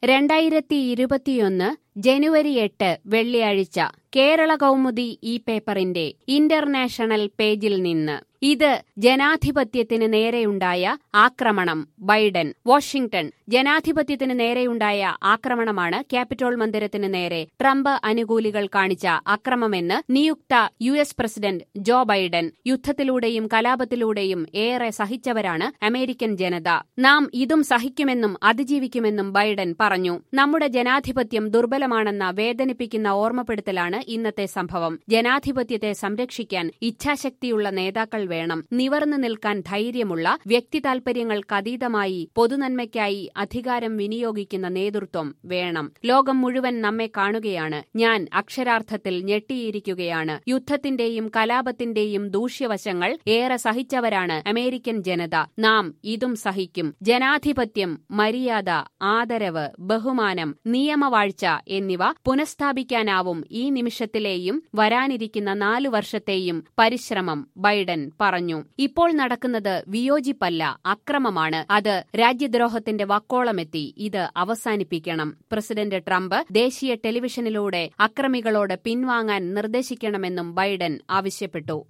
രണ്ടായിരത്തി ഇരുപത്തിയൊന്ന് ജനുവരി എട്ട് വെള്ളിയാഴ്ച കേരള കൗമുദി ഈ പേപ്പറിന്റെ ഇന്റർനാഷണൽ പേജിൽ നിന്ന് ഇത് ജനാധിപത്യത്തിന് നേരെയുണ്ടായ ആക്രമണം ബൈഡൻ വാഷിംഗ്ടൺ ജനാധിപത്യത്തിന് നേരെയുണ്ടായ ആക്രമണമാണ് ക്യാപിറ്റോൾ മന്ദിരത്തിന് നേരെ ട്രംപ് അനുകൂലികൾ കാണിച്ച അക്രമമെന്ന് നിയുക്ത U S president Joe Biden യുദ്ധത്തിലൂടെയും കലാപത്തിലൂടെയും ഏറെ സഹിച്ചവരാണ് അമേരിക്കൻ ജനത നാം ഇതും സഹിക്കുമെന്നും അതിജീവിക്കുമെന്നും ബൈഡൻ പറഞ്ഞു നമ്മുടെ ജനാധിപത്യം ദുർബലമാണെന്ന വേദനിപ്പിക്കുന്ന ഓർമ്മപ്പെടുത്തലാണ് ഇന്നത്തെ സംഭവം ജനാധിപത്യത്തെ സംരക്ഷിക്കാൻ ഇച്ഛാശക്തിയുള്ള നേതാക്കൾ വേണം നിവർന്നു നിൽക്കാൻ ധൈര്യമുള്ള വ്യക്തി താൽപര്യങ്ങൾക്കതീതമായി പൊതുനന്മയ്ക്കായി അധികാരം വിനിയോഗിക്കുന്ന നേതൃത്വം വേണം ലോകം മുഴുവൻ നമ്മെ കാണുകയാണ് ഞാൻ അക്ഷരാർത്ഥത്തിൽ ഞെട്ടിയിരിക്കുകയാണ് യുദ്ധത്തിന്റെയും കലാപത്തിന്റെയും ദൂഷ്യവശങ്ങൾ ഏറെ സഹിച്ചവരാണ് അമേരിക്കൻ ജനത നാം ഇതും സഹിക്കും ജനാധിപത്യം മര്യാദ ആദരവ് ബഹുമാനം നിയമവാഴ്ച എന്നിവ പുനഃസ്ഥാപിക്കാനാവും ഈ നിമിഷത്തിലെയും വരാനിരിക്കുന്ന നാലു വർഷത്തെയും പരിശ്രമം ബൈഡൻ പറഞ്ഞു ഇപ്പോൾ നടക്കുന്നത് വിയോജിപ്പല്ല അക്രമമാണ് അത് രാജ്യദ്രോഹത്തിന്റെ വക്കോളമെത്തി ഇത് അവസാനിപ്പിക്കണം പ്രസിഡന്റ് ട്രംപ് ദേശീയ ടെലിവിഷനിലൂടെ അക്രമികളോട് പിൻവാങ്ങാൻ നിർദ്ദേശിക്കണമെന്നും ബൈഡൻ ആവശ്യപ്പെട്ടു